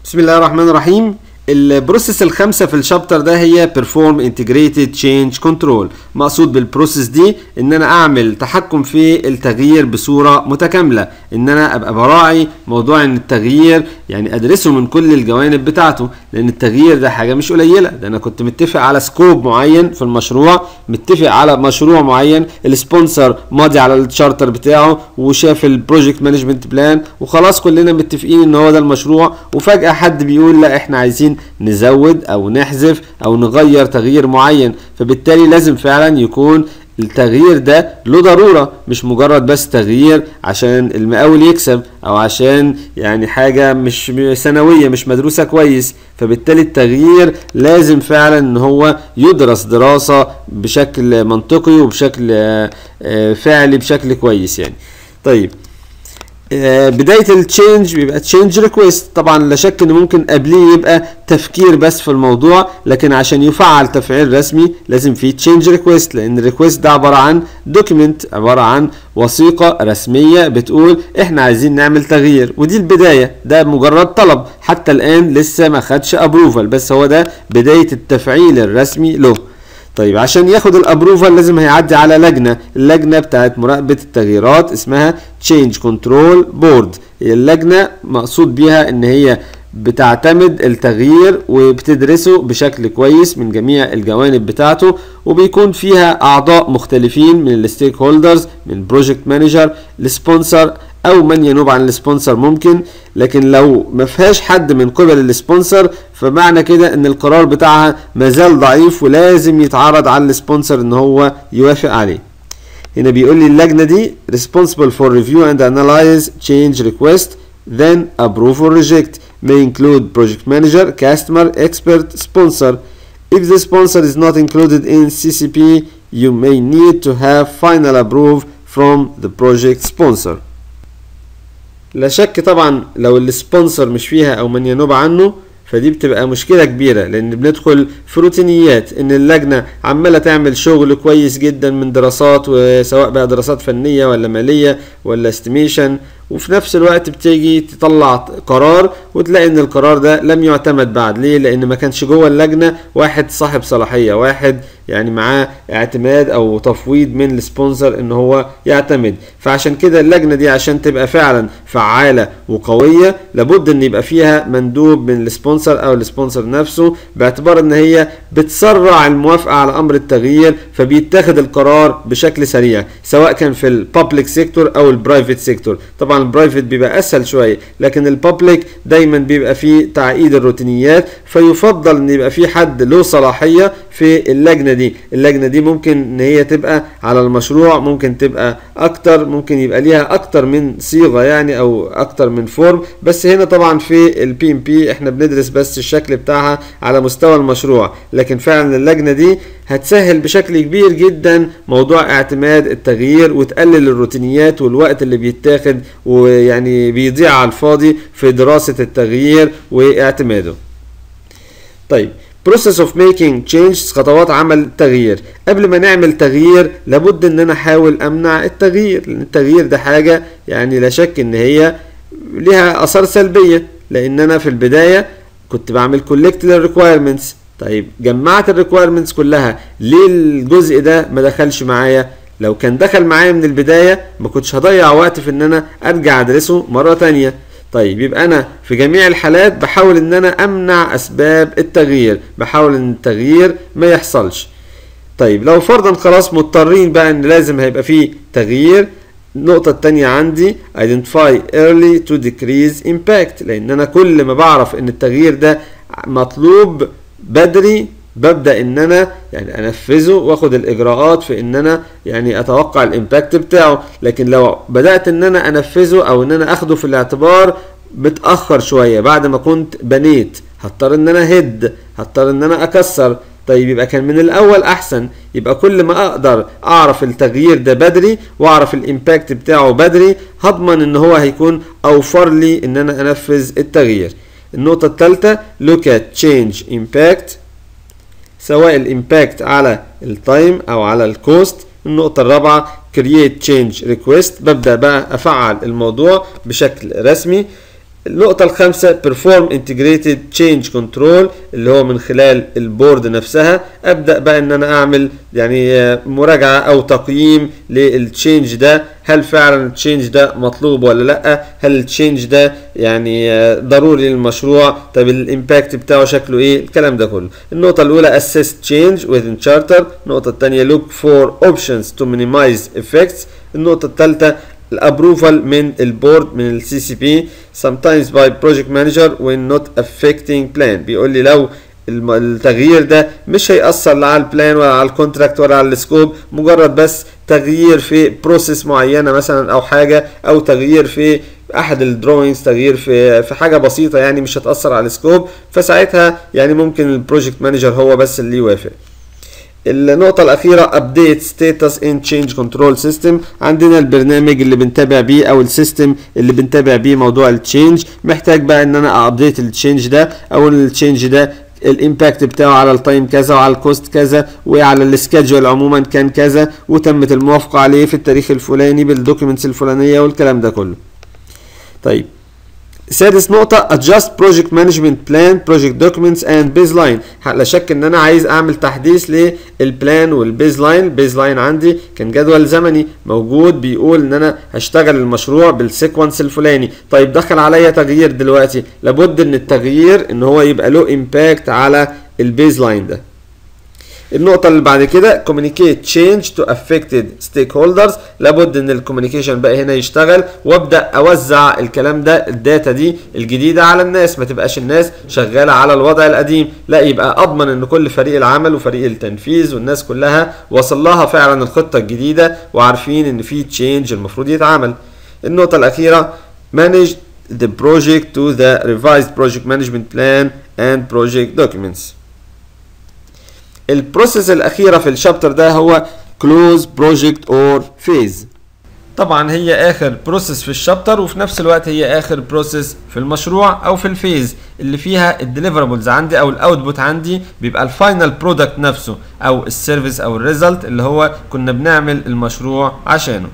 بسم الله الرحمن الرحيم البروسيس الخامسة في الشابتر ده هي perform integrated change control مقصود بالبروسيس دي ان انا اعمل تحكم في التغيير بصورة متكاملة ان انا ابقى براعي موضوع ان التغيير يعني ادرسه من كل الجوانب بتاعته لان التغيير ده حاجة مش قليلة ده انا كنت متفق على سكوب معين في المشروع متفق على مشروع معين السبونسر ماضي على الشارتر بتاعه وشاف البروجكت مانجمنت بلان وخلاص كلنا متفقين ان هو ده المشروع وفجأة حد بيقول لا احنا عايزين نزود او نحذف او نغير تغيير معين فبالتالي لازم فعلا يكون التغيير ده له ضرورة مش مجرد بس تغيير عشان المقاول يكسب او عشان يعني حاجة مش سنوية مش مدروسة كويس فبالتالي التغيير لازم فعلا ان هو يدرس دراسة بشكل منطقي وبشكل فعلي بشكل كويس يعني طيب بدايه التشينج بيبقى تشينج ريكويست طبعا لا شك ان ممكن قبليه يبقى تفكير بس في الموضوع لكن عشان يفعل تفعيل رسمي لازم في تشينج ريكويست لان الريكويست ده عباره عن دوكيمنت عباره عن وثيقه رسميه بتقول احنا عايزين نعمل تغيير ودي البدايه ده مجرد طلب حتى الان لسه ما خدش ابروفال بس هو ده بدايه التفعيل الرسمي له طيب عشان ياخد الابروفال لازم هيعدي على لجنه اللجنه بتاعت مراقبه التغييرات اسمها تشينج كنترول بورد هي اللجنه مقصود بيها ان هي بتعتمد التغيير وبتدرسه بشكل كويس من جميع الجوانب بتاعته وبيكون فيها اعضاء مختلفين من الستيك هولدرز من البروجكت مانجر السبونسر او من ينوب عن السبونسر ممكن لكن لو ما فيهاش حد من قبل السبونسر فمعنى كده ان القرار بتاعها مازال ضعيف ولازم يتعرض على السبونسر ان هو يوافق عليه هنا بيقول لي اللجنة دي responsible for review and analyze change request then approve or reject may include project manager, customer, expert, sponsor. If the sponsor is not included in CCP, you may need to have final approve from the project sponsor. لا شك طبعا لو السبونسر مش فيها او من ينوب عنه فدي بتبقى مشكلة كبيرة لأن بندخل في روتينيات إن اللجنة عمالة تعمل شغل كويس جدا من دراسات وسواء بقى دراسات فنية ولا مالية ولا استيميشن وفي نفس الوقت بتيجي تطلع قرار وتلاقي ان القرار ده لم يعتمد بعد ليه لان ما كانش جوه اللجنه واحد صاحب صلاحيه واحد يعني معاه اعتماد او تفويض من السبونسر ان هو يعتمد فعشان كده اللجنه دي عشان تبقى فعلا فعاله وقويه لابد ان يبقى فيها مندوب من السبونسر او السبونسر نفسه باعتبار ان هي بتسرع الموافقه على امر التغيير فبيتاخد القرار بشكل سريع سواء كان في البابليك سيكتور او البرايفت سيكتور طبعا البرايفت بيبقى اسهل شويه لكن البابليك دايما بيبقى فيه تعقيد الروتينيات فيفضل ان يبقى في حد له صلاحيه في اللجنه دي اللجنه دي ممكن ان هي تبقى على المشروع ممكن تبقى اكتر ممكن يبقى ليها اكتر من صيغه يعني او اكتر من فورم بس هنا طبعا في البي ام بي احنا بندرس بس الشكل بتاعها على مستوى المشروع لكن فعلا اللجنه دي هتسهل بشكل كبير جدا موضوع اعتماد التغيير وتقلل الروتينيات والوقت اللي بيتاخد ويعني بيضيع على الفاضي في دراسه التغيير واعتماده طيب process of making changes خطوات عمل التغيير قبل ما نعمل تغيير لابد ان انا احاول امنع التغيير لان التغيير ده حاجة يعني لا شك ان هي لها اثار سلبية لان انا في البداية كنت بعمل collect للريكويرمنتس طيب جمعت الريكويرمنتس كلها ليه الجزء ده ما دخلش معايا لو كان دخل معايا من البداية ما كنتش هضيع وقت في ان انا ارجع ادرسه مرة تانية طيب يبقى انا في جميع الحالات بحاول ان انا امنع اسباب التغيير بحاول ان التغيير ما يحصلش طيب لو فرضا خلاص مضطرين بقى ان لازم هيبقى فيه تغيير النقطة التانية عندي identify early to decrease impact لان انا كل ما بعرف ان التغيير ده مطلوب بدري ببدا ان انا يعني انفذه واخد الاجراءات في ان انا يعني اتوقع الامباكت بتاعه لكن لو بدات ان انا انفذه او ان انا اخده في الاعتبار متاخر شويه بعد ما كنت بنيت هضطر ان انا هد هضطر ان انا اكسر طيب يبقى كان من الاول احسن يبقى كل ما اقدر اعرف التغيير ده بدري واعرف الامباكت بتاعه بدري هضمن ان هو هيكون اوفر لي ان انا انفذ التغيير النقطه الثالثه look at change impact سواء الامباكت على التايم او على الكوست النقطة الرابعة create change request ببدأ بقى افعل الموضوع بشكل رسمي النقطة الخامسة perform integrated change control اللي هو من خلال البورد نفسها ابدأ بقى ان انا اعمل يعني مراجعة او تقييم للتشينج ده هل فعلا التشينج ده مطلوب ولا لا هل التشينج ده يعني ضروري للمشروع طب الامباكت بتاعه شكله ايه الكلام ده كله النقطة الاولى assess change within charter النقطة الثانية look for options to minimize effects النقطة الثالثة الابروفال من البورد من السي سي بي sometimes by project manager when not affecting plan بيقول لي لو التغيير ده مش هيأثر لا على البلان ولا على الكونتراكت ولا على السكوب مجرد بس تغيير في بروسيس معينه مثلا او حاجه او تغيير في احد الدروينجز تغيير في في حاجه بسيطه يعني مش هتاثر على السكوب فساعتها يعني ممكن البروجكت مانجر هو بس اللي يوافق النقطة الأخيرة update status in change control system عندنا البرنامج اللي بنتابع بيه أو السيستم اللي بنتابع بيه موضوع التشينج محتاج بقى إن أنا أبديت التشينج ده أو التشينج ده الامباكت بتاعه على التايم كذا وعلى الكوست كذا وعلى السكادجول عموما كان كذا وتمت الموافقة عليه في التاريخ الفلاني بالدوكيومنتس الفلانية والكلام ده كله. طيب سادس نقطة adjust project management plan project documents and baseline لا شك ان انا عايز اعمل تحديث للبلان والبيز لاين البيز لاين عندي كان جدول زمني موجود بيقول ان انا هشتغل المشروع بالسيكونس الفلاني طيب دخل عليا تغيير دلوقتي لابد ان التغيير ان هو يبقى له امباكت على البيز لاين ده النقطة اللي بعد كده communicate change to affected stakeholders لابد ان الكوميونيكيشن بقى هنا يشتغل وابدا اوزع الكلام ده الداتا دي الجديدة على الناس ما تبقاش الناس شغالة على الوضع القديم لا يبقى اضمن ان كل فريق العمل وفريق التنفيذ والناس كلها وصل لها فعلا الخطة الجديدة وعارفين ان في تشينج المفروض يتعمل النقطة الاخيرة manage the project to the revised project management plan and project documents البروسيس الاخيره في الشابتر ده هو كلوز بروجكت اور فيز طبعا هي اخر بروسيس في الشابتر وفي نفس الوقت هي اخر بروسيس في المشروع او في الفيز اللي فيها الديليفرابلز عندي او الاوتبوت عندي بيبقى الفاينل برودكت نفسه او السيرفيس او الريزلت اللي هو كنا بنعمل المشروع عشانه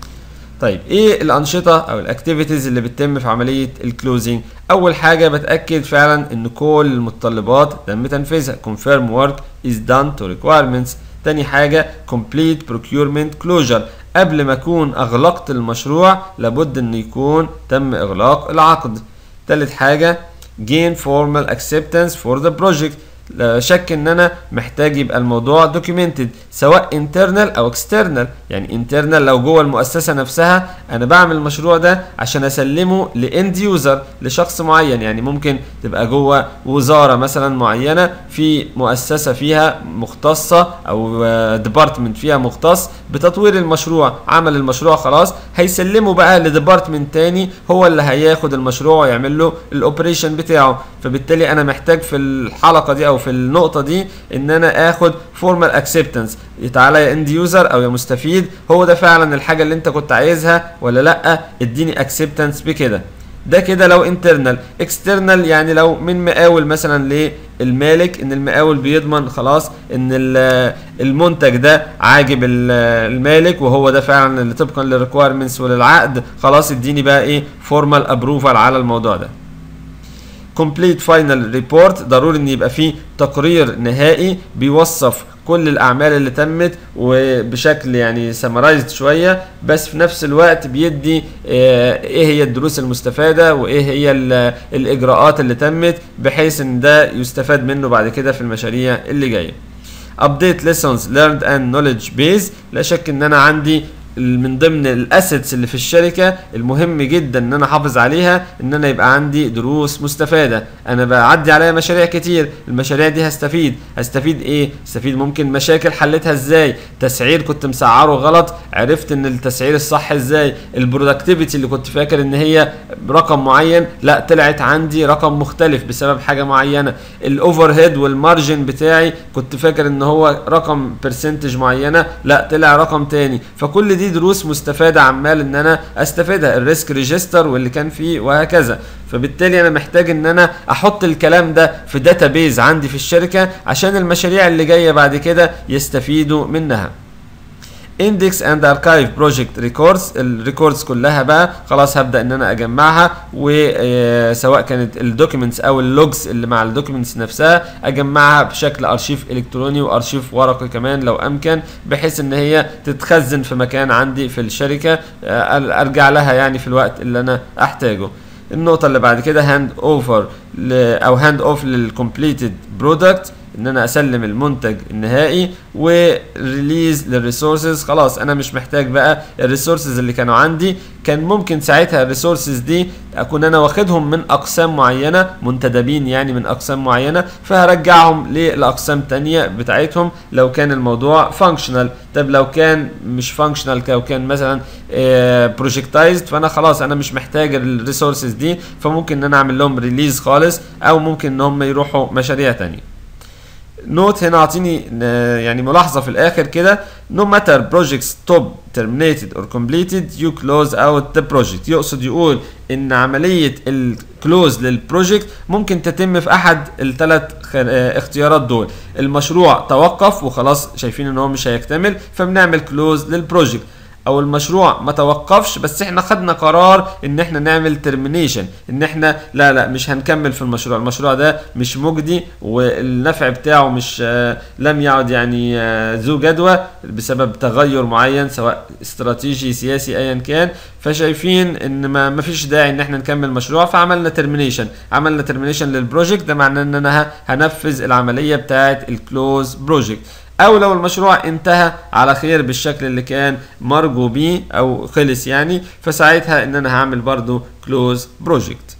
طيب ايه الانشطه او الاكتيفيتيز اللي بتتم في عمليه الكلوزنج اول حاجه بتاكد فعلا ان كل المتطلبات تم تنفيذها confirm work is done to requirements تاني حاجه complete procurement closure قبل ما اكون اغلقت المشروع لابد ان يكون تم اغلاق العقد تالت حاجه gain formal acceptance for the project لا شك ان انا محتاج يبقى الموضوع دوكيومنتد سواء انترنال او اكسترنال يعني انترنال لو جوه المؤسسه نفسها انا بعمل المشروع ده عشان اسلمه لاند يوزر لشخص معين يعني ممكن تبقى جوه وزاره مثلا معينه في مؤسسه فيها مختصه او ديبارتمنت فيها مختص بتطوير المشروع عمل المشروع خلاص هيسلمه بقى لديبارتمنت تاني هو اللي هياخد المشروع ويعمل له الاوبريشن بتاعه فبالتالي انا محتاج في الحلقه دي او في النقطه دي ان انا اخد فورمال اكسبتنس تعالى يا اند يوزر او يا مستفيد هو ده فعلا الحاجه اللي انت كنت عايزها ولا لا اديني اكسبتنس بكده ده كده لو انترنال اكسترنال يعني لو من مقاول مثلا للمالك ان المقاول بيضمن خلاص ان المنتج ده عاجب المالك وهو ده فعلا اللي طبقا للريكويرمنتس وللعقد خلاص اديني بقى ايه فورمال ابروفال على الموضوع ده كومبليت فاينل ريبورت ضروري ان يبقى فيه تقرير نهائي بيوصف كل الاعمال اللي تمت وبشكل يعني سمرايزد شويه بس في نفس الوقت بيدي ايه هي الدروس المستفاده وايه هي الاجراءات اللي تمت بحيث ان ده يستفاد منه بعد كده في المشاريع اللي جايه update lessons learned and knowledge base لا شك ان انا عندي من ضمن الاسيتس اللي في الشركه المهم جدا ان انا احافظ عليها ان انا يبقى عندي دروس مستفاده انا بعدي عليا مشاريع كتير المشاريع دي هستفيد هستفيد ايه هستفيد ممكن مشاكل حلتها ازاي تسعير كنت مسعره غلط عرفت ان التسعير الصح ازاي البرودكتيفيتي اللي كنت فاكر ان هي رقم معين لا طلعت عندي رقم مختلف بسبب حاجه معينه الاوفر هيد والمارجن بتاعي كنت فاكر ان هو رقم برسنتج معينه لا طلع رقم تاني فكل دي دروس مستفاده عمال ان انا استفيدها الريسك ريجستر واللي كان فيه وهكذا فبالتالي انا محتاج ان انا احط الكلام ده في داتابيز عندي في الشركه عشان المشاريع اللي جايه بعد كده يستفيدوا منها index and archive project records الريكوردز كلها بقى خلاص هبدا ان انا اجمعها وسواء كانت الدوكيومنتس او اللوجز اللي مع الدوكيومنتس نفسها اجمعها بشكل ارشيف الكتروني وارشيف ورقي كمان لو امكن بحيث ان هي تتخزن في مكان عندي في الشركه ارجع لها يعني في الوقت اللي انا احتاجه النقطة اللي بعد كده هاند اوفر او هاند اوف للكومبليتد برودكت ان انا اسلم المنتج النهائي وريليز للريسورسز خلاص انا مش محتاج بقى الريسورسز اللي كانوا عندي كان ممكن ساعتها الريسورسز دي اكون انا واخدهم من اقسام معينه منتدبين يعني من اقسام معينه فهرجعهم لاقسام تانية بتاعتهم لو كان الموضوع فانكشنال طب لو كان مش فانكشنال لو كان مثلا بروجكتايزد فانا خلاص انا مش محتاج الريسورسز دي فممكن ان انا اعمل لهم ريليز خالص او ممكن ان هم يروحوا مشاريع تانية نوت هنا اعطيني يعني ملاحظه في الاخر كده no matter project stop terminated or completed you close out the project يقصد يقول ان عمليه الكلوز للبروجكت ممكن تتم في احد الثلاث اختيارات دول المشروع توقف وخلاص شايفين ان هو مش هيكتمل فبنعمل كلوز للبروجكت او المشروع ما توقفش بس احنا خدنا قرار ان احنا نعمل ترمينيشن ان احنا لا لا مش هنكمل في المشروع المشروع ده مش مجدي والنفع بتاعه مش آه لم يعد يعني آه ذو جدوى بسبب تغير معين سواء استراتيجي سياسي ايا كان فشايفين ان ما ما فيش داعي ان احنا نكمل مشروع فعملنا ترمينيشن عملنا ترمينيشن للبروجكت ده معناه ان انا هنفذ العمليه بتاعه الكلوز بروجكت او لو المشروع انتهى على خير بالشكل اللي كان مرجو بيه او خلص يعني فساعتها ان انا هعمل برضو كلوز بروجكت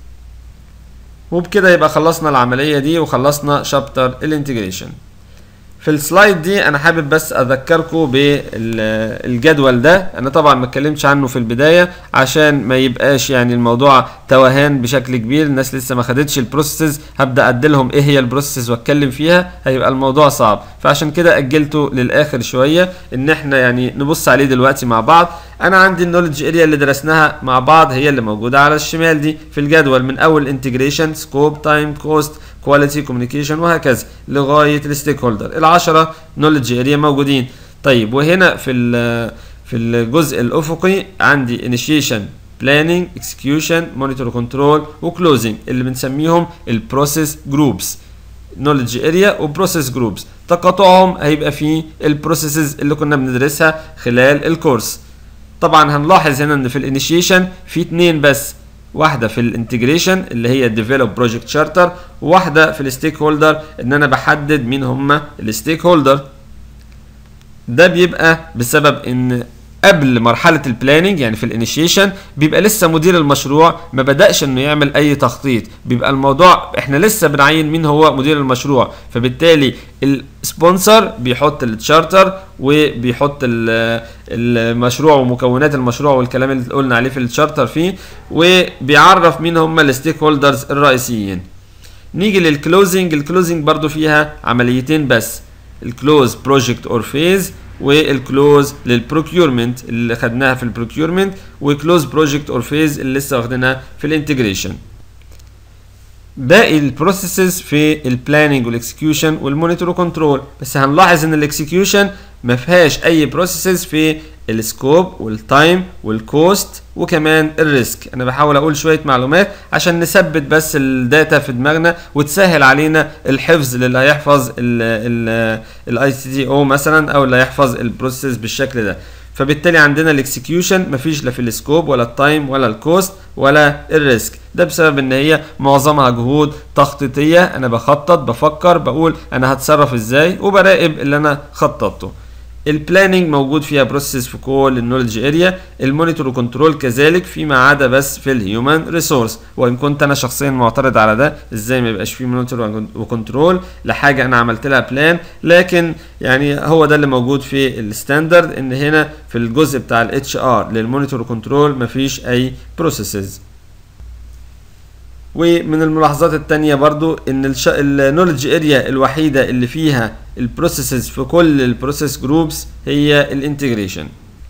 وبكده يبقى خلصنا العملية دي وخلصنا شابتر الانتجريشن في السلايد دي انا حابب بس اذكركم بالجدول ده انا طبعا ما اتكلمتش عنه في البدايه عشان ما يبقاش يعني الموضوع توهان بشكل كبير الناس لسه ما خدتش البروسيسز هبدا اديلهم ايه هي البروسيسز واتكلم فيها هيبقى الموضوع صعب فعشان كده اجلته للاخر شويه ان احنا يعني نبص عليه دلوقتي مع بعض انا عندي النولج اريا اللي درسناها مع بعض هي اللي موجوده على الشمال دي في الجدول من اول انتجريشن سكوب تايم كوست كواليتي كوميونيكيشن وهكذا لغايه الستيك هولدر العشرة نولج اريا موجودين طيب وهنا في في الجزء الافقي عندي انيشيشن بلاننج اكسكيوشن مونيتور كنترول وكلوزنج اللي بنسميهم البروسيس جروبس نولج اريا وبروسيس جروبس تقاطعهم هيبقى في البروسيسز اللي كنا بندرسها خلال الكورس طبعا هنلاحظ هنا ان في الانيشيشن في اتنين بس واحدة في الانتجريشن اللي هي ديفلوب بروجكت شارتر وواحدة في الستيك هولدر ان انا بحدد مين هما الستيك هولدر ده بيبقى بسبب ان قبل مرحله البلاننج يعني في الانيشيشن بيبقى لسه مدير المشروع ما بداش انه يعمل اي تخطيط بيبقى الموضوع احنا لسه بنعين مين هو مدير المشروع فبالتالي السبونسر بيحط التشارتر وبيحط المشروع ومكونات المشروع والكلام اللي قلنا عليه في التشارتر فيه وبيعرف مين هم الستيك هولدرز الرئيسيين نيجي للكلوزنج الكلوزنج برضو فيها عمليتين بس الكلوز بروجكت اور فيز والكلوز للبروكيورمنت اللي خدناها في البروكيورمنت وكلوز بروجكت اور فيز اللي لسه واخدينها في الانتجريشن باقي البروسيسز في البلاننج والاكسكيوشن والمونيتور كنترول بس هنلاحظ ان الاكسكيوشن ما فيهاش اي بروسيسز في السكوب والتايم والكوست وكمان الريسك انا بحاول اقول شويه معلومات عشان نثبت بس الداتا في دماغنا وتسهل علينا الحفظ للي هيحفظ الاي سي تي او مثلا او اللي هيحفظ البروسيس بالشكل ده فبالتالي عندنا الاكسكيوشن مفيش لا في السكوب ولا التايم ولا الكوست ولا الريسك ده بسبب ان هي معظمها جهود تخطيطيه انا بخطط بفكر بقول انا هتصرف ازاي وبراقب اللي انا خططته البلاننج موجود فيها بروسيس في كل النولج اريا المونيتور كنترول كذلك فيما عدا بس في الهيومن ريسورس وان كنت انا شخصيا معترض على ده ازاي ما يبقاش فيه مونيتور وكنترول لحاجه انا عملت لها بلان لكن يعني هو ده اللي موجود في الستاندرد ان هنا في الجزء بتاع الاتش ار للمونيتور كنترول مفيش اي بروسيسز ومن الملاحظات التانية برضو ان النولج اريا الوحيدة اللي فيها البروسيسز في كل البروسيس جروبس هي الانتجريشن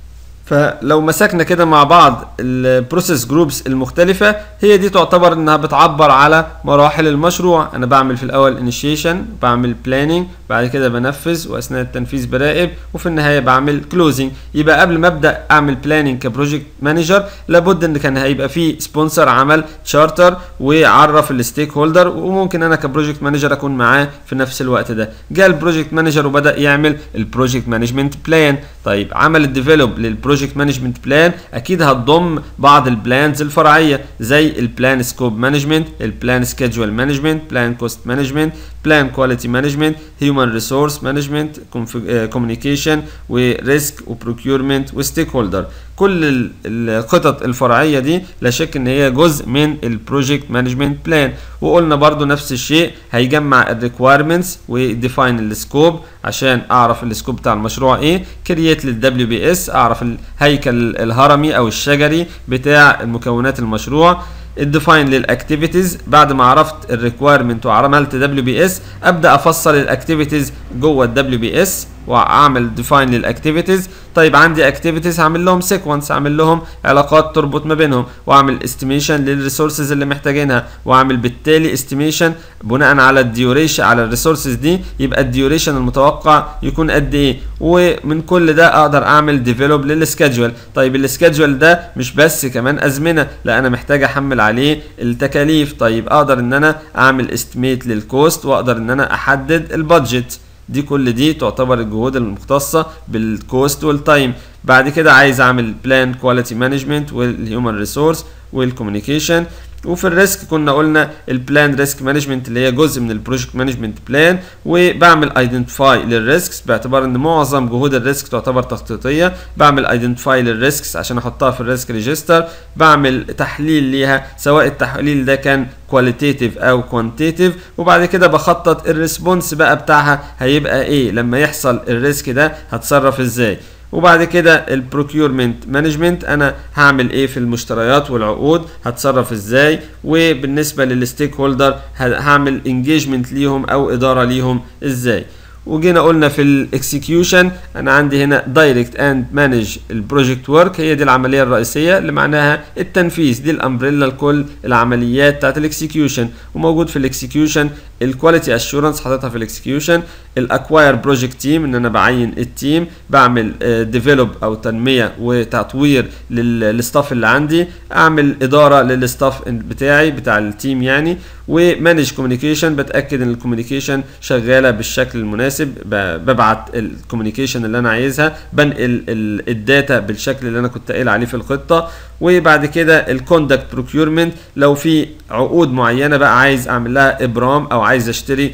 فلو مسكنا كده مع بعض البروسيس جروبس المختلفة هي دي تعتبر انها بتعبر على مراحل المشروع انا بعمل في الاول انيشيشن بعمل بلاننج بعد كده بنفذ واثناء التنفيذ براقب وفي النهاية بعمل كلوزنج يبقى قبل ما ابدا اعمل بلاننج كبروجكت مانجر لابد ان كان هيبقى في سبونسر عمل تشارتر وعرف الستيك هولدر وممكن انا كبروجكت مانجر اكون معاه في نفس الوقت ده جاء البروجكت مانجر وبدا يعمل البروجكت مانجمنت بلان طيب عمل الديفلوب للبروجكت مانجمنت بلان اكيد هتضم بعض البلانز الفرعيه زي البلان سكوب مانجمنت البلان سكيدجول مانجمنت بلان كوست مانجمنت بلان كواليتي مانجمنت هيومن ريسورس مانجمنت كوميونيكيشن وريسك وبروكيورمنت وستيك هولدر كل الخطط الفرعيه دي لا شك ان هي جزء من البروجكت مانجمنت بلان وقلنا برضو نفس الشيء هيجمع الريكويرمنتس ويديفاين السكوب عشان اعرف السكوب بتاع المشروع ايه كرييت للدبليو بي اس اعرف الهيكل الهرمي او الشجري بتاع المكونات المشروع الديفاين للاكتيفيتيز بعد ما عرفت الريكويرمنت وعملت دبليو بي اس ابدا افصل الاكتيفيتيز جوه الدبليو بي اس واعمل ديفاين للاكتيفيتيز طيب عندي اكتيفيتيز هعمل لهم سيكونس هعمل لهم علاقات تربط ما بينهم واعمل استيميشن للريسورسز اللي محتاجينها واعمل بالتالي استيميشن بناء على الديوريشن على الريسورسز دي يبقى الديوريشن المتوقع يكون قد ايه ومن كل ده اقدر اعمل ديفلوب للسكادجول طيب السكادجول ده مش بس كمان ازمنه لا انا محتاج احمل عليه التكاليف طيب اقدر ان انا اعمل استيميت للكوست واقدر ان انا احدد البادجت دي كل دي تعتبر الجهود المختصة بالكوست والتايم بعد كده عايز اعمل بلان كواليتي مانجمنت والهيومن ريسورس والكوميونيكيشن وفي الريسك كنا قلنا البلان ريسك مانجمنت اللي هي جزء من البروجكت مانجمنت بلان وبعمل ايدنتيفاي للريسكس باعتبار ان معظم جهود الريسك تعتبر تخطيطيه بعمل ايدنتيفاي للريسكس عشان احطها في الريسك ريجستر بعمل تحليل ليها سواء التحليل ده كان كواليتيتيف او كوانتيتيف وبعد كده بخطط الريسبونس بقى بتاعها هيبقى ايه لما يحصل الريسك ده هتصرف ازاي وبعد كده البروكيورمنت مانجمنت انا هعمل ايه في المشتريات والعقود هتصرف ازاي وبالنسبه للستيك هولدر هعمل انجيجمنت ليهم او اداره ليهم ازاي وجينا قلنا في الاكسكيوشن انا عندي هنا دايركت اند مانج البروجكت ورك هي دي العمليه الرئيسيه اللي معناها التنفيذ دي الامبريلا لكل العمليات بتاعت الاكسكيوشن وموجود في الاكسكيوشن الكواليتي اشورنس حاططها في الاكسكيوشن الاكواير بروجكت تيم ان انا بعين التيم بعمل ديفلوب او تنميه وتطوير للستاف اللي عندي اعمل اداره للستاف بتاعي بتاع التيم يعني ومانج كوميونيكيشن بتاكد ان الكوميونيكيشن شغاله بالشكل المناسب ببعت الكوميونيكيشن اللي انا عايزها بنقل الداتا بالشكل اللي انا كنت قايل عليه في الخطه وبعد كده الكوندكت بروكيورمنت لو في عقود معينه بقى عايز اعمل لها ابرام او عايز اشتري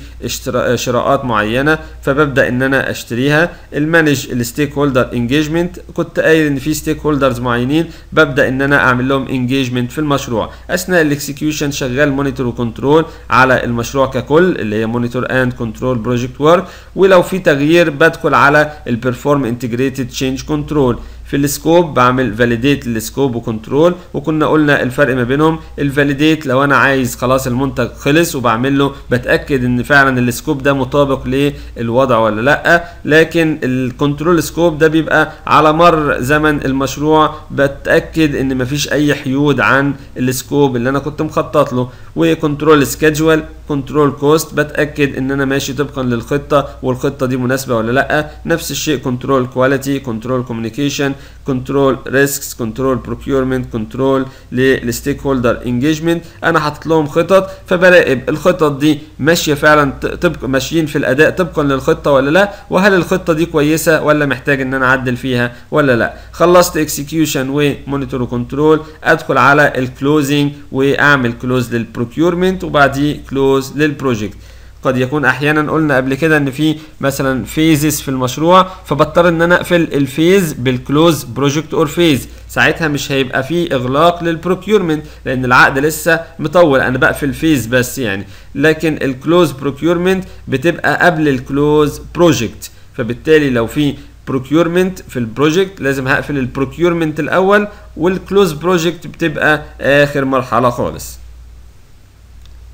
شراءات معينه فببدا ان انا اشتريها المانج الستيك هولدر انجيجمنت كنت قايل ان في ستيك هولدرز معينين ببدا ان انا اعمل لهم انجيجمنت في المشروع اثناء الاكسكيوشن شغال مونيتور وكنترول على المشروع ككل اللي هي مونيتور اند كنترول بروجكت ورك ولو في تغيير بدخل على البرفورم انتجريتد تشينج كنترول في السكوب بعمل فاليديت للسكوب وكنترول وكنا قلنا الفرق ما بينهم الفاليديت لو انا عايز خلاص المنتج خلص وبعمل له بتاكد ان فعلا السكوب ده مطابق للوضع ولا لا لكن الكنترول سكوب ده بيبقى على مر زمن المشروع بتاكد ان مفيش اي حيود عن السكوب اللي انا كنت مخطط له وكنترول سكيدجول كنترول كوست بتاكد ان انا ماشي طبقا للخطه والخطه دي مناسبه ولا لا نفس الشيء كنترول كواليتي كنترول كوميونيكيشن كنترول ريسكس كنترول بروكيورمنت كنترول للستيك هولدر انجيجمنت انا حاطط لهم خطط فبراقب الخطط دي ماشيه فعلا طبق ماشيين في الاداء طبقا للخطه ولا لا وهل الخطه دي كويسه ولا محتاج ان انا اعدل فيها ولا لا خلصت اكسكيوشن ومونيتور وكنترول ادخل على الكلوزنج واعمل كلوز للبروكيورمنت وبعديه كلوز للبروجكت قد يكون احيانا قلنا قبل كده ان في مثلا فيزز في المشروع فبضطر ان انا اقفل الفيز بالكلوز بروجكت اور فيز ساعتها مش هيبقى في اغلاق للبروكيورمنت لان العقد لسه مطول انا بقفل فيز بس يعني لكن الكلوز بروكيورمنت بتبقى قبل الكلوز بروجكت فبالتالي لو في بروكيورمنت في البروجكت لازم هقفل البروكيورمنت الاول والكلوز بروجكت بتبقى اخر مرحله خالص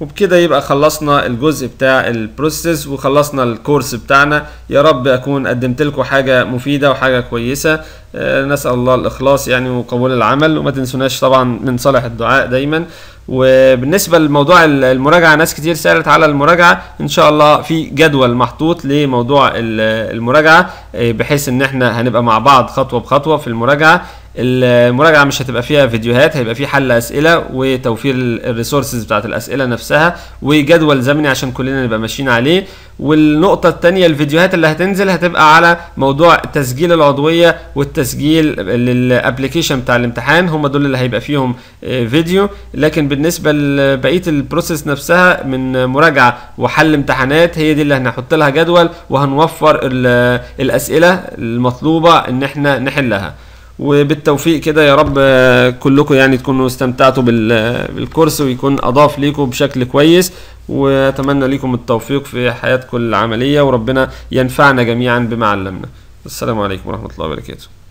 وبكده يبقى خلصنا الجزء بتاع البروسيس وخلصنا الكورس بتاعنا يا رب اكون قدمت لكم حاجه مفيده وحاجه كويسه آه، نسال الله الاخلاص يعني وقبول العمل وما تنسوناش طبعا من صالح الدعاء دايما وبالنسبه لموضوع ال- المراجعه ناس كتير سالت على المراجعه ان شاء الله في جدول محطوط لموضوع ال- المراجعه آه، بحيث ان احنا هنبقى مع بعض خطوه بخطوه في المراجعه المراجعه مش هتبقى فيها فيديوهات هيبقى في حل اسئله وتوفير الريسورسز بتاعت الاسئله نفسها وجدول زمني عشان كلنا نبقى ماشيين عليه والنقطه الثانيه الفيديوهات اللي هتنزل هتبقى على موضوع تسجيل العضويه والتسجيل للابلكيشن بتاع الامتحان هم دول اللي هيبقى فيهم آه، فيديو لكن بالنسبه لبقيه البروسيس نفسها من مراجعه وحل امتحانات هي دي اللي هنحط لها جدول وهنوفر ال- الاسئله المطلوبه ان احنا نحلها وبالتوفيق كده يا رب آه، كلكم يعني تكونوا استمتعتوا بال- بالكورس ويكون اضاف ليكم بشكل كويس واتمنى ليكم التوفيق في حياتكم العمليه وربنا ينفعنا جميعا بما علمنا السلام عليكم ورحمه الله وبركاته